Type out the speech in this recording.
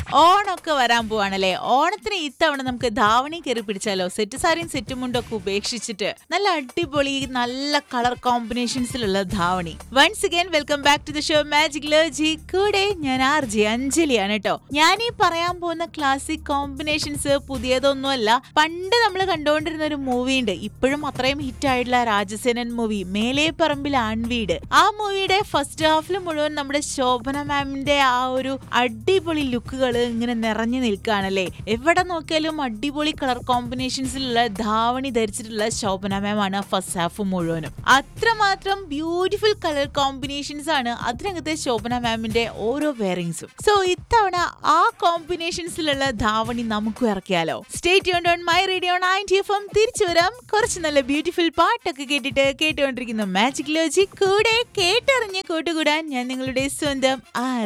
ഓണമൊക്കെ വരാൻ പോവാണല്ലേ ഓണത്തിന് ഇത്തവണ നമുക്ക് ധാവണി കയറി പിടിച്ചാലോ സെറ്റ് സാരിയും സെറ്റ് മുണ്ടൊക്കെ ഉപേക്ഷിച്ചിട്ട് നല്ല അടിപൊളി നല്ല കളർ കോമ്പിനേഷൻസിലുള്ള ധാവണി once again welcome back to the show magic ലോജി കൂടെ ഞാൻ ആർ ജി അഞ്ജലിയാണ് കേട്ടോ ഞാൻ ഈ പറയാൻ പോകുന്ന ക്ലാസിക് കോമ്പിനേഷൻസ് പുതിയതൊന്നുമല്ല പണ്ട് നമ്മൾ കണ്ടുകൊണ്ടിരുന്ന ഒരു മൂവി ഉണ്ട് ഇപ്പോഴും അത്രയും ഹിറ്റ് ആയിട്ടുള്ള രാജസേനൻ മൂവി മേലെ പറമ്പിൽ ആൺവീട് ആ മൂവിയുടെ ഫസ്റ്റ് ഹാഫിൽ മുഴുവൻ നമ്മുടെ ശോഭന മാമിന്റെ ആ ഒരു അടിപൊളി ലുക്കുകൾ ഇങ്ങനെ നിറഞ്ഞു നിൽക്കുകയാണല്ലേ എവിടെ നോക്കിയാലും അടിപൊളി കളർ കോമ്പിനേഷൻസിലുള്ള ധാവണി ധരിച്ചിട്ടുള്ള ശോഭന മാം ആണ് ഫസ്റ്റ് ഹാഫ് മുഴുവനും അത്രമാത്രം ബ്യൂട്ടിഫുൾ കളർ കോമ്പിനേഷൻസ് ആണ് അതിനകത്തെ ശോഭന മാമിന്റെ ഓരോ വെയറിങ്സും സോ ഇത്തവണ ആ കോമ്പിനേഷൻസിലുള്ള ധാവണി നമുക്കും ഇറക്കിയാലോ state on my radio ninety F M തിരിച്ചു വരാം കുറച്ച് നല്ല ബ്യൂട്ടിഫുൾ പാട്ടൊക്കെ കേട്ടിട്ട് കേട്ടുകൊണ്ടിരിക്കുന്ന മാജിക് ലോജി കൂടെ കേട്ടറിഞ്ഞ് കൂട്ടുകൂടാൻ ഞാൻ നിങ്ങളുടെ സ്വന്തം ആർ